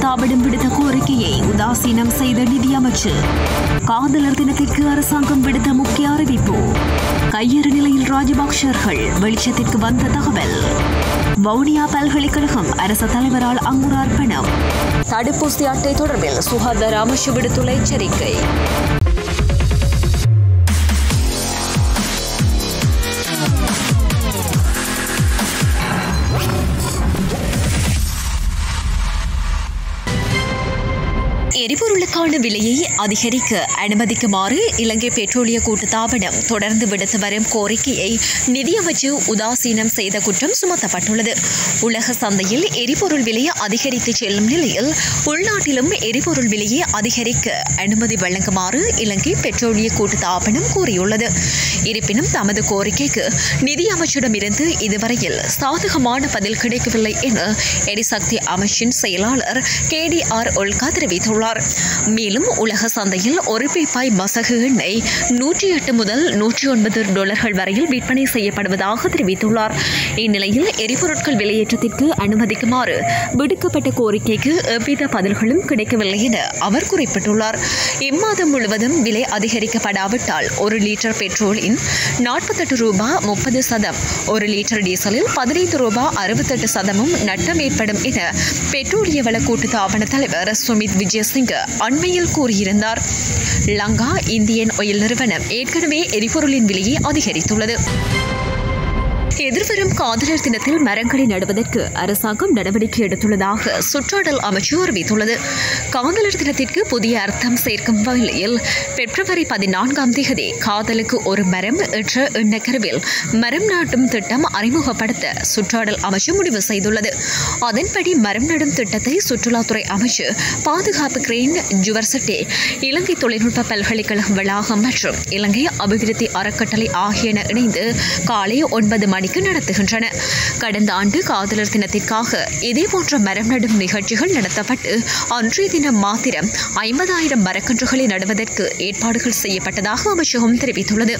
கூட்டுத்தாபனம் விடுத்த கோரிக்கையை உதாசீனம் செய்த நிதியமைச்சு காதலர் தினத்திற்கு அரசாங்கம் விடுத்த முக்கிய அறிவிப்பு கையறு நிலையில் ராஜபக்சர்கள் வெளிச்சத்திற்கு வந்த தகவல் வவுனியா பல்கலைக்கழகம் அரசு தலைவரால் அங்குரார்ப்பணம் தடுப்பூசி அட்டை தொடர்பில் சுகாதார அமைச்சு விடுத்துள்ள எச்சரிக்கை எரிபொருளுக்கான விலையை அதிகரிக்க அனுமதிக்குமாறு இலங்கை பெட்ரோலிய கூட்டுத்தாபனம் தொடர்ந்து விடுத்து வரும் கோரிக்கையை நிதியமைச்சு உதாசீனம் செய்த குற்றம் சுமத்தப்பட்டுள்ளது உலக சந்தையில் எரிபொருள் விலையை அதிகரித்து செல்லும் நிலையில் உள்நாட்டிலும் எரிபொருள் விலையை அதிகரிக்க அனுமதி வழங்குமாறு இலங்கை பெட்ரோலிய கூட்டுத்தாபனம் கூறியுள்ளது இருப்பினும் தமது கோரிக்கைக்கு நிதியமைச்சிடமிருந்து இதுவரையில் சாதகமான பதில் கிடைக்கவில்லை என எரிசக்தி அமைச்சின் செயலாளர் கே டி ஆர் ஒல்கா தெரிவித்துள்ளார் மேலும் உலக சந்தையில் ஒரு பீப்பாய் மசகு எண்ணெய் நூற்றி எட்டு முதல் நூற்றி ஒன்பது டாலர்கள் வரையில் விற்பனை செய்யப்படுவதாக தெரிவித்துள்ளார் இந்நிலையில் எரிபொருட்கள் விலையேற்றத்திற்கு அனுமதிக்குமாறு விடுக்கப்பட்ட கோரிக்கைக்கு எவ்வித பதில்களும் கிடைக்கவில்லை என அவர் குறிப்பிட்டுள்ளார் இம்மாதம் முழுவதும் விலை அதிகரிக்கப்படாவிட்டால் ஒரு லிட்டர் பெட்ரோலின் நாற்பத்தெட்டு ரூபாய் முப்பது சதம் ஒரு லிட்டர் டீசலில் பதினைந்து ரூபாய் அறுபத்தெட்டு சதமும் நட்டம் ஏற்படும் என பெட்ரோலிய வள கூட்டு தாபன தலைவர் சுமித் விஜயசிங்க அண்மையில் கூறியிருந்தார் லங்கா இந்தியன் ஆயில் நிறுவனம் ஏற்கனவே எரிபொருளின் விலையை அதிகரித்துள்ளது எதிர்வரும் காதலர் தினத்தில் மரங்களை நடுவதற்கு அரசாங்கம் நடவடிக்கை எடுத்துள்ளதாக சுற்றாடல் அமைச்சு அறிவித்துள்ளது காதலர் தினத்திற்கு புதிய அர்த்தம் சேர்க்கும் வகையில் பிப்ரவரி பதினான்காம் தேதி காதலுக்கு ஒரு மரம் என்ற எண்ணக்கருவில் மரம் நாட்டும் திட்டம் அறிமுகப்படுத்த சுற்றாடல் அமைச்சு முடிவு செய்துள்ளது அதன்படி மரம் நடும் திட்டத்தை சுற்றுலாத்துறை அமைச்சு பாதுகாப்பு கிரேன் ஜுவர்செட்டி இலங்கை தொழில்நுட்ப பல்கலைக்கழகம் வளாகம் மற்றும் இலங்கை அபிவிருத்தி அறக்கட்டளை ஆகியன இணைந்து காலை ஒன்பது மணிக்கு நடத்துகின்றன கடந்த ஆண்டு காதலர் தினத்திற்காக இதேபோன்ற மரம் நடும் நிகழ்ச்சிகள் நடத்தப்பட்டு அன்றைய தினம் மாத்திரம் ஐம்பதாயிரம் மரக்கன்றுகளை நடுவதற்கு ஏற்பாடுகள் செய்யப்பட்டதாக அமைச்சகம் தெரிவித்துள்ளது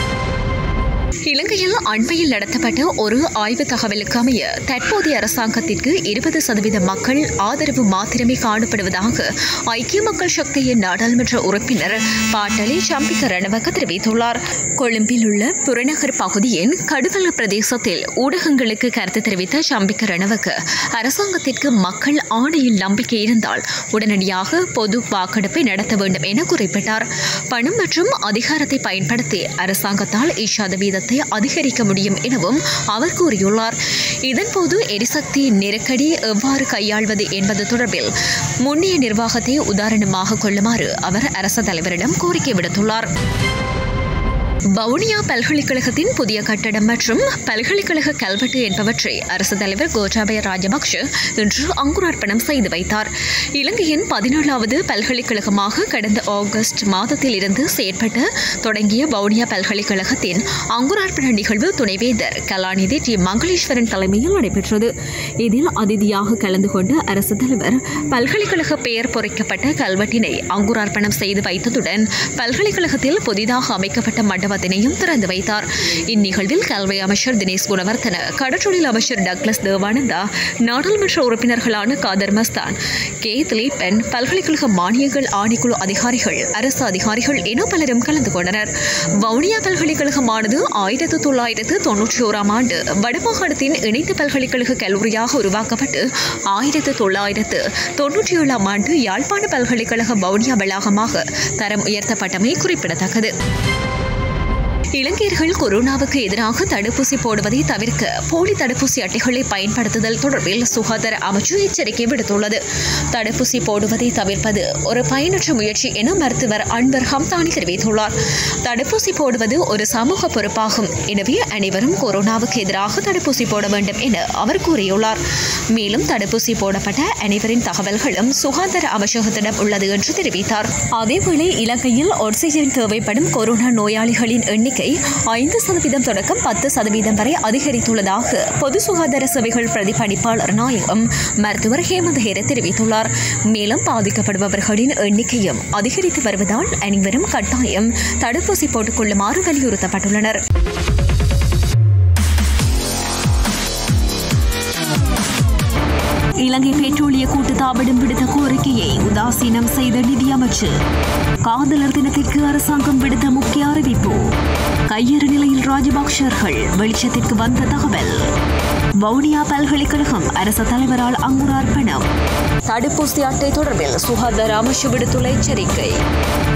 இலங்கையில் அண்மையில் நடத்தப்பட்ட ஒரு ஆய்வு தகவலுக்கு அமைய தற்போதைய அரசாங்கத்திற்கு இருபது சதவீத மக்கள் ஆதரவு மாத்திரமே காணப்படுவதாக ஐக்கிய மக்கள் சக்தியின் நாடாளுமன்ற உறுப்பினர் பாட்டலி சம்பிக்க ரணவக்க தெரிவித்துள்ளார் கொழும்பில் உள்ள புறநகர் பகுதியின் கடுவல பிரதேசத்தில் ஊடகங்களுக்கு கருத்து தெரிவித்த சம்பிக்க ரணவக்க அரசாங்கத்திற்கு மக்கள் ஆணையில் நம்பிக்கை இருந்தால் உடனடியாக பொது வாக்கெடுப்பை நடத்த வேண்டும் என குறிப்பிட்டார் பணம் மற்றும் அதிகாரத்தை பயன்படுத்தி அரசாங்கத்தால் இச்சதவீதத்தை அதிகரிக்க முடியும் எனவும் அவர் கூறியுள்ளார் இதன்போது எரிசக்தி நெருக்கடி எவ்வாறு கையாள்வது என்பது தொடர்பில் முன்னைய நிர்வாகத்தை உதாரணமாக கொள்ளுமாறு அவர் அரசு தலைவரிடம் கோரிக்கை விடுத்துள்ளார் வவுனியா பல்கலைக்கழகத்தின் புதிய கட்டடம் மற்றும் பல்கலைக்கழக கல்வெட்டு என்பவற்றை அரசு தலைவர் கோட்டாபய ராஜபக்ஷ இன்று அங்குரார்ப்பணம் செய்து வைத்தார் இலங்கையின் பதினேழாவது பல்கலைக்கழகமாக கடந்த ஆகஸ்ட் மாதத்தில் இருந்து செயற்பட்டு தொடங்கிய வவுனியா பல்கலைக்கழகத்தின் அங்குரார்ப்பண நிகழ்வு துணைவேந்தர் கலாநிதி டி மங்களேஸ்வரன் தலைமையில் நடைபெற்றது இதில் அதிதியாக கலந்து கொண்ட அரசு தலைவர் பல்கலைக்கழக பெயர் பொறிக்கப்பட்ட கல்வெட்டினை அங்குரார்ப்பணம் செய்து வைத்ததுடன் பல்கலைக்கழகத்தில் புதிதாக அமைக்கப்பட்ட மண்டபத்தினையும் திறந்து வைத்தார் இந்நிகழ்வில் கல்வி அமைச்சர் தினேஷ் குணவர்த்தன கடற்றொழில் அமைச்சர் டக்ளஸ் தேவானந்தா நாடாளுமன்ற உறுப்பினர்களான காதர் மஸ்தான் கே திலீபன் பல்கலைக்கழக மானியங்கள் ஆணைக்குழு அதிகாரிகள் அரசு அதிகாரிகள் என பலரும் கலந்து கொண்டனர் வவுனியா பல்கலைக்கழகமானது ஆயிரத்து தொள்ளாயிரத்து தொன்னூற்றி ஓராம் ஆண்டு வடமாகாணத்தின் இணைந்த பல்கலைக்கழக கல்லூரியாக உருவாக்கப்பட்டு ஆயிரத்து தொள்ளாயிரத்து தொன்னூற்றி ஏழாம் ஆண்டு யாழ்ப்பாண பல்கலைக்கழக வவுனியா வளாகமாக தரம் உயர்த்தப்பட்டமை குறிப்பிடத்தக்கது இலங்கையர்கள் கொரோனாவுக்கு எதிராக தடுப்பூசி போடுவதை தவிர்க்க போலி தடுப்பூசி அட்டைகளை பயன்படுத்துதல் தொடர்பில் சுகாதார அமைச்சு எச்சரிக்கை விடுத்துள்ளது தடுப்பூசி போடுவதை தவிர்ப்பது ஒரு பயனற்ற முயற்சி என மருத்துவர் அன்வர் ஹம்தானி தெரிவித்துள்ளார் தடுப்பூசி போடுவது ஒரு சமூக பொறுப்பாகும் எனவே அனைவரும் கொரோனாவுக்கு எதிராக தடுப்பூசி போட வேண்டும் என அவர் கூறியுள்ளார் மேலும் தடுப்பூசி போடப்பட்ட அனைவரின் தகவல்களும் சுகாதார அமைச்சகத்திடம் உள்ளது என்று தெரிவித்தார் அதேவேளை இலங்கையில் ஆக்சிஜன் தேவைப்படும் கொரோனா நோயாளிகளின் எண்ணிக்கை ஐந்து சதவீதம் தொடக்கம் பத்து சதவீதம் வரை அதிகரித்துள்ளதாக பொது சுகாதார சேவைகள் பிரதிபலிப்பாளர் நாயகம் மருத்துவர் ஹேமந்த் ஹேர தெரிவித்துள்ளார் மேலும் பாதிக்கப்படுபவர்களின் எண்ணிக்கையும் அதிகரித்து வருவதால் அனைவரும் கட்டாயம் தடுப்பூசி போட்டுக் கொள்ளுமாறு வலியுறுத்தப்பட்டுள்ளனர் இலங்கை பெட்ரோலிய கூட்டுத்தாபனம் விடுத்த கோரிக்கையை உதாசீனம் செய்த நிதியமைச்சு காதலர் தினத்திற்கு அரசாங்கம் விடுத்த முக்கிய அறிவிப்பு கையறு நிலையில் ராஜபக்சர்கள் வெளிச்சத்திற்கு வந்த தகவல் வவுனியா பல்கலைக்கழகம் அரசு தலைவரால் அங்குரார்ப்பணம் தடுப்பூசி அட்டை தொடர்பில் சுகாதார அமைச்சு விடுத்துள்ள எச்சரிக்கை